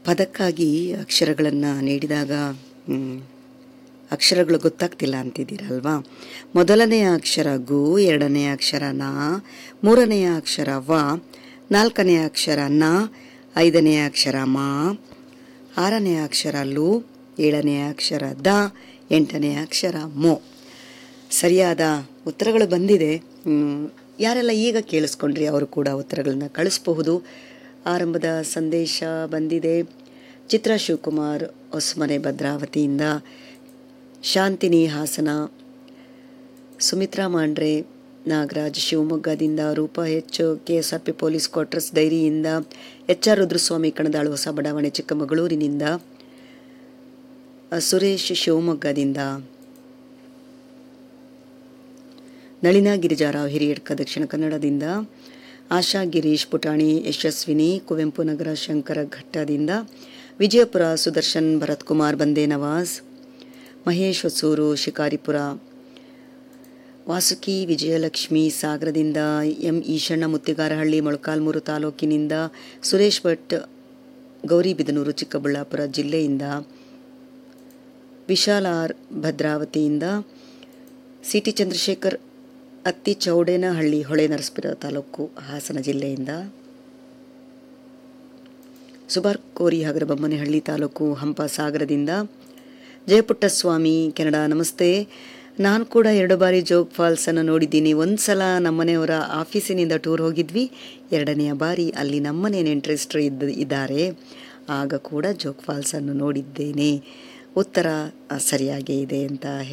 ಪದಕ್ಕಾಗಿ ಅಕ್ಷರಗಳನ್ನು ನೀಡಿದಾಗ ಮ್, ಅಕ್ಷರಗಳು ಗೊತ್ತಾಗ್ತಿಲ್ಲ ಅಂತಿದ್ದೀರಲ್ವಾ ಮೊದಲನೆಯ ಅಕ್ಷರ ಗು ಎರಡನೆಯ ಅಕ್ಷರ ನ ಮೂರನೆಯ ಅಕ್ಷರ ವ ನಾಲ್ಕನೆಯ ಅಕ್ಷರ ನ ಐದನೆಯ ಅಕ್ಷರ ಮ ಆರನೆಯ ಅಕ್ಷರ ಲು ಏಳನೆಯ ಅಕ್ಷರ ದ ಎಂಟನೆಯ ಅಕ್ಷರ ಮೊ ಸರಿಯಾದ ಉತ್ತರಗಳು ಬಂದಿದೆ ಮ್, ಯಾರೆಲ್ಲ ಈಗ ಕೇಳಿಸ್ಕೊಂಡ್ರಿ ಅವರು ಕೂಡ ಉತ್ತರಗಳನ್ನ ಕಳಿಸ್ಬಹುದು ಆರಂಭದ ಸಂದೇಶ ಬಂದಿದೆ ಚಿತ್ರ ಶಿವಕುಮಾರ್ ಹೊಸಮನೆ ಭದ್ರಾವತಿಯಿಂದ ಶಾಂತಿನಿ ಹಾಸನ ಸುಮಿತ್ರಾ ಮಾಂಡ್ರೆ ನಾಗರಾಜ್ ಶಿವಮೊಗ್ಗದಿಂದ ರೂಪಾ ಹೆಚ್ಚು K S R P police quarters ಡೈರಿಯಿಂದ ಎಚ್ ಆರ್ ರುದ್ರಸ್ವಾಮಿ ಕಣದಾಳು ಹೊಸ ಬಡಾವಣೆ ಚಿಕ್ಕಮಗಳೂರಿನಿಂದ ಅ, ಸುರೇಶ್ ಶಿವಮೊಗ್ಗದಿಂದ ನಳಿನಾ ಗಿರಿಜಾರಾವ್ ಹಿರಿಯಡ್ಕ ದಕ್ಷಿಣ ಕನ್ನಡದಿಂದ ಆಶಾ ಗಿರೀಶ್ ಪುಟಾಣಿ ಯಶಸ್ವಿನಿ ಕುವೆಂಪು ನಗರ ಶಂಕರ ಘಟ್ಟದಿಂದ ವಿಜಯಪುರ ಸುದರ್ಶನ್ ಭರತ್ ಕುಮಾರ್ ಬಂದೇ ನವಾಜ್ ಮಹೇಶ್ ಹೊಸೂರು ಶಿಕಾರಿಪುರ ವಾಸುಕಿ ವಿಜಯಲಕ್ಷ್ಮಿ ಸಾಗರದಿಂದ ಎಂ ಈಶಣ್ಣ ಮುತ್ತಿಗಾರಹಳ್ಳಿ ಮೊಳಕಾಲ್ಮೂರು ತಾಲೂಕಿನಿಂದ ಸುರೇಶ್ ಭಟ್ ಗೌರಿಬಿದನೂರು ಚಿಕ್ಕಬಳ್ಳಾಪುರ ಜಿಲ್ಲೆಯಿಂದ ವಿಶಾಲ್ ಆರ್ ಭದ್ರಾವತಿಯಿಂದ ಸಿ ಟಿ ಚಂದ್ರಶೇಖರ್ ಅತ್ತಿ ಚೌಡೇನಹಳ್ಳಿ ಹೊಳೆ ನರಸೀಪುರ ತಾಲೂಕು ಹಾಸನ ಜಿಲ್ಲೆಯಿಂದ ಸುಬಾರ್ ಕೋರಿ ಹಗರಬೊಮ್ಮನಹಳ್ಳಿ ತಾಲೂಕು ಹಂಪ ಸಾಗರದಿಂದ ಜಯಪುಟ್ಟಸ್ವಾಮಿ ಕೆನಡಾ ನಮಸ್ತೆ ನಾನು ಕೂಡ ಎರಡು ಬಾರಿ ಜೋಗ್ ಫಾಲ್ಸನ್ನು ನೋಡಿದ್ದೀನಿ ಒಂದು ಸಲ ನಮ್ಮನೆಯವರ ಆಫೀಸಿನಿಂದ ಟೂರ್ ಹೋಗಿದ್ವಿ ಎರಡನೆಯ ಬಾರಿ ಅಲ್ಲಿ ನಮ್ಮನೆ ನೆಂಟ್ರೆಸ್ಟ್ರು ಇದ್ದ ಇದ್ದಾರೆ ಆಗ ಕೂಡ ಜೋಗ್ ಫಾಲ್ಸನ್ನು ನೋಡಿದ್ದೇನೆ ಉತ್ತರ ಆ, ಸರಿಯಾಗೇ ಇದೆ ಅಂತ